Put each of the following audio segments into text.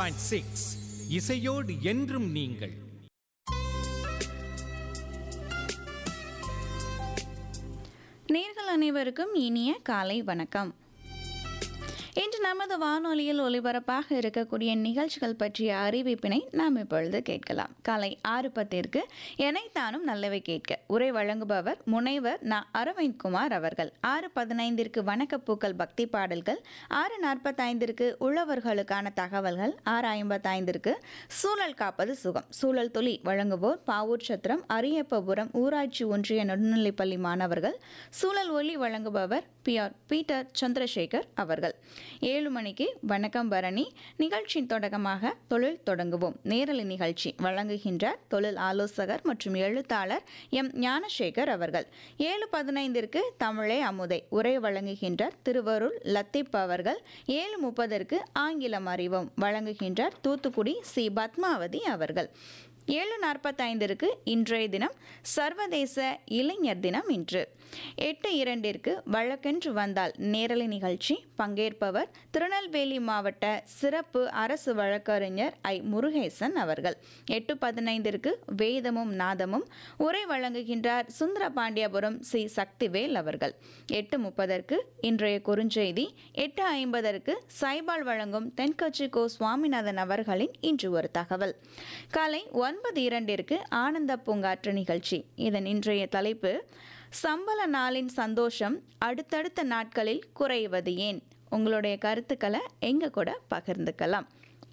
point six இசையோடு என்றும் நீங்கள் நேர்கள் அனைவருக்கும் இனிய காலை வணக்கம் இன்று நமது வானொலியில் ஒலிபரப்பாக இருக்கக்கூடிய நிகழ்ச்சிகள் பற்றிய அறிவிப்பினை நாம் இப்பொழுது கேட்கலாம் காலை ஆறு பத்திற்கு எனைத்தானும் நல்லவை கேட்க உரை வழங்குபவர் முனைவர் ந அரவிந்த்குமார் அவர்கள் ஆறு பதினைந்திற்கு வணக்கப்பூக்கள் பக்தி பாடல்கள் ஆறு நாற்பத்தைந்திற்கு உழவர்களுக்கான தகவல்கள் ஆறு ஐம்பத்தைந்திற்கு சூழல் காப்பது சுகம் சூழல் துளி வழங்குவோர் பாவூர் சத்திரம் அரியப்பபுரம் ஊராட்சி ஒன்றிய நடுநிலைப்பள்ளி மாணவர்கள் சூழல் ஒளி வழங்குபவர் பிஆர் பீட்டர் சந்திரசேகர் அவர்கள் ஏழு மணிக்கு வணக்கம் பரணி நிகழ்ச்சியின் தொடக்கமாக தொழில் தொடங்குவோம் நேரலை நிகழ்ச்சி வழங்குகின்றார் தொழில் ஆலோசகர் மற்றும் எழுத்தாளர் எம் ஞானசேகர் அவர்கள் ஏழு பதினைந்திற்கு தமிழே அமுதை உரை வழங்குகின்றார் திருவருள் லத்தீப் அவர்கள் ஏழு முப்பதற்கு ஆங்கிலம் அறிவோம் வழங்குகின்றார் தூத்துக்குடி சி பத்மாவதி அவர்கள் ஏழு நாற்பத்தைந்திற்கு இன்றைய தினம் சர்வதேச இளைஞர் தினம் இன்று எட்டு இரண்டிற்கு வழக்கென்று வந்தால் நேரலை நிகழ்ச்சி பங்கேற்பவர் திருநெல்வேலி மாவட்ட சிறப்பு அரசு வழக்கறிஞர் ஐ முருகேசன் அவர்கள் எட்டு பதினைந்திற்கு வேதமும் நாதமும் உரை வழங்குகின்றார் சுந்தரபாண்டியபுரம் சி சக்திவேல் அவர்கள் எட்டு முப்பதற்கு இன்றைய குறுஞ்செய்தி எட்டு ஐம்பதற்கு சைபால் வழங்கும் தென்கட்சி கோ சுவாமிநாதன் அவர்களின் இன்று ஒரு தகவல் காலை ஒன்பது இரண்டிற்கு ஆனந்த பூங்காற்று நிகழ்ச்சி இதன் இன்றைய தலைப்பு சம்பள நாளின் சந்தோஷம் அடுத்தடுத்த நாட்களில் குறைவது ஏன் உங்களுடைய கருத்துக்களை எங்க கூட பகிர்ந்துக்கலாம்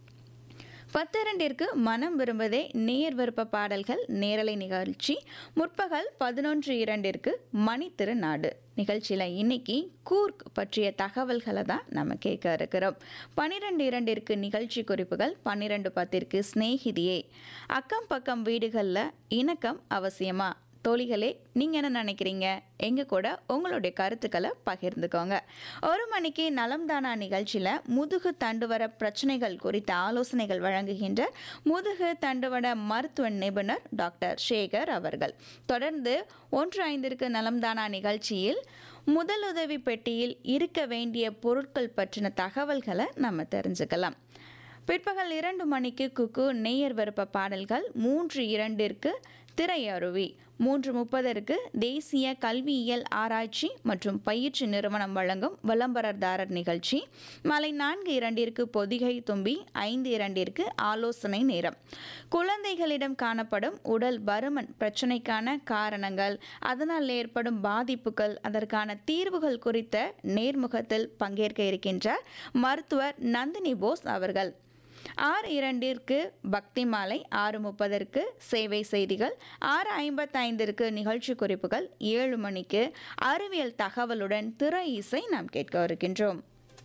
பத்து இரண்டிற்கு மனம் விரும்புவதே நேர் விருப்ப பாடல்கள் நேரலை நிகழ்ச்சி முற்பகல் பதினொன்று இரண்டிற்கு மணி திருநாடு நிகழ்ச்சியில் இன்னைக்கு கூர்க் பற்றிய தகவல்களை தான் நம்ம கேட்க இருக்கிறோம் பன்னிரெண்டு இரண்டிற்கு நிகழ்ச்சி குறிப்புகள் பன்னிரெண்டு பத்திற்கு ஸ்நேகிதியே அக்கம் பக்கம் வீடுகளில் இணக்கம் அவசியமா தோழிகளே நீங்கள் என்ன நினைக்கிறீங்க எங்கள் கூட உங்களுடைய கருத்துக்களை பகிர்ந்துக்கோங்க ஒரு மணிக்கு நலம்தானா நிகழ்ச்சியில் முதுகு தண்டுவர பிரச்சனைகள் குறித்த ஆலோசனைகள் வழங்குகின்ற முதுகு தண்டுவட மருத்துவ நிபுணர் டாக்டர் சேகர் அவர்கள் தொடர்ந்து ஒன்று ஐந்திற்கு நலம்தானா நிகழ்ச்சியில் முதலுதவி பெட்டியில் இருக்க வேண்டிய பொருட்கள் பற்றின தகவல்களை நம்ம தெரிஞ்சுக்கலாம் பிற்பகல் இரண்டு மணிக்கு குக்கு நேயர் விருப்ப பாடல்கள் மூன்று இரண்டிற்கு திரையருவி மூன்று முப்பதற்கு தேசிய கல்வியியல் ஆராய்ச்சி மற்றும் பயிற்சி நிறுவனம் வழங்கும் விளம்பரதாரர் நிகழ்ச்சி மாலை நான்கு இரண்டிற்கு பொதிகை தும்பி ஐந்து இரண்டிற்கு ஆலோசனை நேரம் குழந்தைகளிடம் காணப்படும் உடல் பருமன் பிரச்சனைக்கான காரணங்கள் அதனால் ஏற்படும் பாதிப்புகள் அதற்கான தீர்வுகள் குறித்த நேர்முகத்தில் பங்கேற்க இருக்கின்றார் மருத்துவர் நந்தினி போஸ் அவர்கள் ஆறு இரண்டிற்கு பக்தி மாலை ஆறு முப்பதற்கு சேவை செய்திகள் ஆறு ஐம்பத்தைந்திற்கு நிகழ்ச்சி குறிப்புகள் ஏழு மணிக்கு அறிவியல் தகவலுடன் திரை இசை நாம் கேட்க இருக்கின்றோம்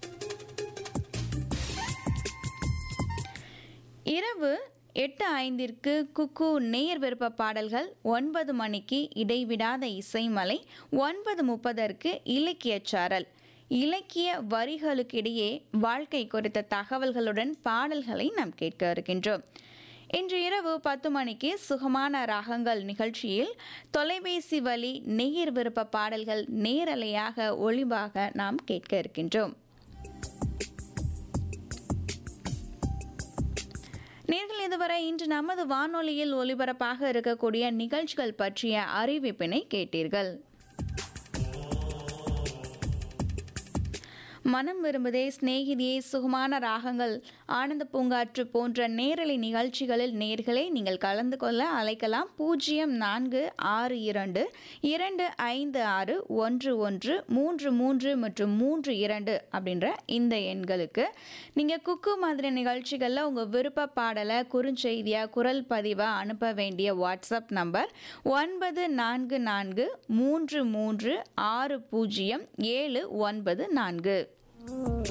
இரவு எட்டு ஐந்திற்கு குக்கு நேர் விருப்ப பாடல்கள் ஒன்பது மணிக்கு இடைவிடாத இசைமலை ஒன்பது முப்பதற்கு இலக்கியச் சாரல் இலக்கிய வரிகளுக்கிடையே வாழ்க்கை குறித்த தகவல்களுடன் பாடல்களை நாம் கேட்க இருக்கின்றோம் இன்று இரவு பத்து மணிக்கு சுகமான ராகங்கள் நிகழ்ச்சியில் தொலைபேசி வழி நேர் விருப்ப பாடல்கள் நேரலையாக ஒளிவாக நாம் கேட்க இருக்கின்றோம் நேர்கள் இதுவரை இன்று நமது வானொலியில் ஒலிபரப்பாக இருக்கக்கூடிய நிகழ்ச்சிகள் பற்றிய அறிவிப்பினை கேட்டீர்கள் மனம் விரும்புதே சிநேகிதியே சுகமான ராகங்கள் ஆனந்த பூங்காற்று போன்ற நேரலை நிகழ்ச்சிகளில் நேர்களே நீங்கள் கலந்து கொள்ள அழைக்கலாம் பூஜ்ஜியம் நான்கு ஆறு இரண்டு இரண்டு ஐந்து ஆறு ஒன்று ஒன்று மூன்று மூன்று மற்றும் மூன்று இரண்டு அப்படின்ற இந்த எண்களுக்கு நீங்கள் குக்கு மாதிரி நிகழ்ச்சிகளில் உங்கள் விருப்ப பாடலை குறுஞ்செய்தியாக குரல் பதிவாக அனுப்ப வேண்டிய வாட்ஸ்அப் நம்பர் ஒன்பது நான்கு நான்கு மூன்று மூன்று ஆறு பூஜ்ஜியம் ஏழு ஒன்பது நான்கு